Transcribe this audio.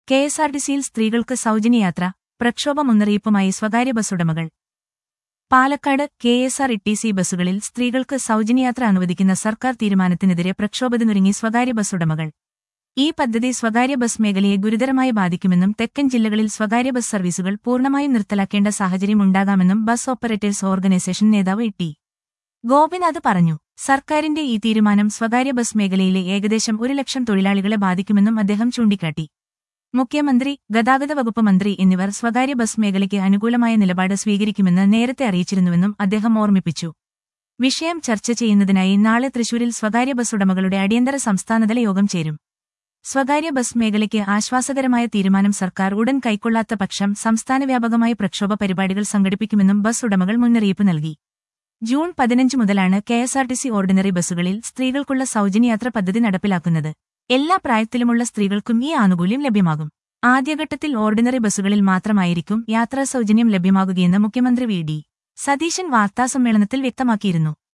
K S R T സിയിൽ സ്ത്രീകൾക്ക് സൗജന്യയാത്ര പ്രക്ഷോഭ മുന്നറിയിപ്പുമായി സ്വകാര്യ ബസ് ഉടമകൾ Palakkad K S R T C ബസ്സുകളിൽ സ്ത്രീകൾക്ക് സൗജന്യയാത്ര അനുവദിക്കുന്ന സർക്കാർ തീരുമാനത്തിനെതിരെ പ്രക്ഷോഭത്തിനൊരുങ്ങി സ്വകാര്യ ബസ് ഉടമകൾ ഈ പദ്ധതി സ്വകാര്യ ബസ് മേഖലയെ ഗുരുതരമായി ബാധിക്കുമെന്നും തെക്കൻ ജില്ലകളിൽ സ്വകാര്യ ബസ് സർവീസുകൾ പൂർണ്ണമായും നിർത്തലാക്കേണ്ട സാഹചര്യം ഉണ്ടാകാമെന്നും ബസ് ഓപ്പറേറ്റേഴ്സ് ഓർഗനൈസേഷൻ നേതാവ് ടി ഗോപിനാഥ് പറഞ്ഞു സർക്കാരിന്റെ ഈ തീരുമാനം സ്വകാര്യ ബസ് മേഖലയിലെ ഏകദേശം ഒരു ലക്ഷം തൊഴിലാളികളെ ബാധിക്കുമെന്നും അദ്ദേഹം ചൂണ്ടിക്കാട്ടി മുഖ്യമന്ത്രി ഗതാഗത വകുപ്പ് മന്ത്രി എന്നിവർ സ്വകാര്യ ബസ് മേഖലയ്ക്ക് അനുകൂലമായ നിലപാട് സ്വീകരിക്കുമെന്ന് നേരത്തെ അറിയിച്ചിരുന്നുവെന്നും അദ്ദേഹം ഓർമ്മിപ്പിച്ചു വിഷയം ചർച്ച ചെയ്യുന്നതിനായി നാളെ തൃശൂരിൽ സ്വകാര്യ ബസ് ഉടമകളുടെ അടിയന്തര സംസ്ഥാനതല യോഗം ചേരും സ്വകാര്യ ബസ് മേഖലയ്ക്ക് ആശ്വാസകരമായ തീരുമാനം സർക്കാർ ഉടൻ കൈക്കൊള്ളാത്ത പക്ഷം സംസ്ഥാന വ്യാപകമായി പ്രക്ഷോഭ പരിപാടികൾ സംഘടിപ്പിക്കുമെന്നും ബസ് ഉടമകൾ മുന്നറിയിപ്പ് നൽകി ജൂൺ പതിനഞ്ച് മുതലാണ് കെഎസ്ആർടിസി ഓർഡിനറി ബസ്സുകളിൽ സ്ത്രീകൾക്കുള്ള സൗജന്യയാത്ര പദ്ധതി നടപ്പിലാക്കുന്നത് എല്ലാ പ്രായത്തിലുമുള്ള സ്ത്രീകൾക്കും ഈ ആനുകൂല്യം ലഭ്യമാകും ആദ്യഘട്ടത്തിൽ ഓർഡിനറി ബസ്സുകളിൽ മാത്രമായിരിക്കും യാത്രാ സൗജന്യം ലഭ്യമാകുകയെന്ന് മുഖ്യമന്ത്രി വി ഡി സതീശൻ വാർത്താസമ്മേളനത്തിൽ വ്യക്തമാക്കിയിരുന്നു